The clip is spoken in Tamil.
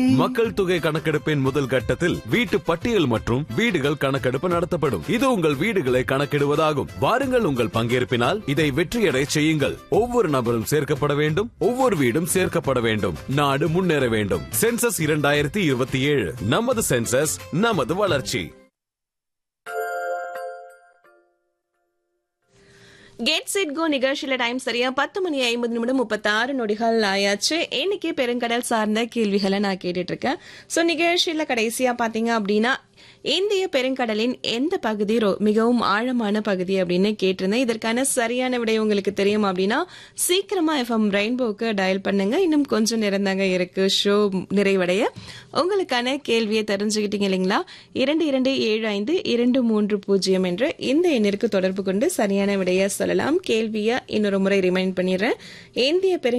மக்கள் தொகை கணக்கெடுப்பின் முதல் கட்டத்தில் வீட்டு பட்டியல் மற்றும் வீடுகள் கணக்கெடுப்பு நடத்தப்படும் இது உங்கள் வீடுகளை கணக்கிடுவதாகும் வாருங்கள் உங்கள் பங்கேற்பினால் இதை வெற்றியடை செய்யுங்கள் ஒவ்வொரு நபரும் சேர்க்கப்பட வேண்டும் ஒவ்வொரு வீடும் சேர்க்கப்பட வேண்டும் நாடு முன்னேற வேண்டும் சென்சஸ் இரண்டாயிரத்தி இருபத்தி ஏழு நமது சென்சஸ் நமது வளர்ச்சி கெட் செட் கோ நிகழ்ச்சியில டைம் சரியா பத்து மணி ஐம்பது நிமிடம் முப்பத்தாறு நொடிகள் ஆயாச்சு இன்னைக்கு பெருங்கடல் சார்ந்த கேள்விகளை நான் கேட்டுட்டு இருக்கேன் ஸோ நிகழ்ச்சியில கடைசியா பாத்தீங்க அப்படின்னா இந்திய பெருங்கடலின் எந்த பகுதி ரொ- மிகவும் ஆழமான பகுதி அப்படின்னு கேட்டிருந்தேன் இதற்கான சரியான விடை உங்களுக்கு தெரியும் அப்படின்னா சீக்கிரமா எஃப்எம் ரெயின்போக்கு டயல் பண்ணுங்க இன்னும் கொஞ்சம் நேரம் தாங்க இருக்கு ஷோ நிறைவடைய உங்களுக்கான கேள்வியை தெரிஞ்சுக்கிட்டீங்க இல்லைங்களா இரண்டு இரண்டு ஏழு ஐந்து இரண்டு மூன்று பூஜ்ஜியம் என்ற இந்த எண்ணிற்கு தொடர்பு கொண்டு சரியான விடையை சொல்லலாம் கேள்வியை இன்னொரு முறை ரிமைண்ட் பண்ணிடுறேன் இந்திய பெரு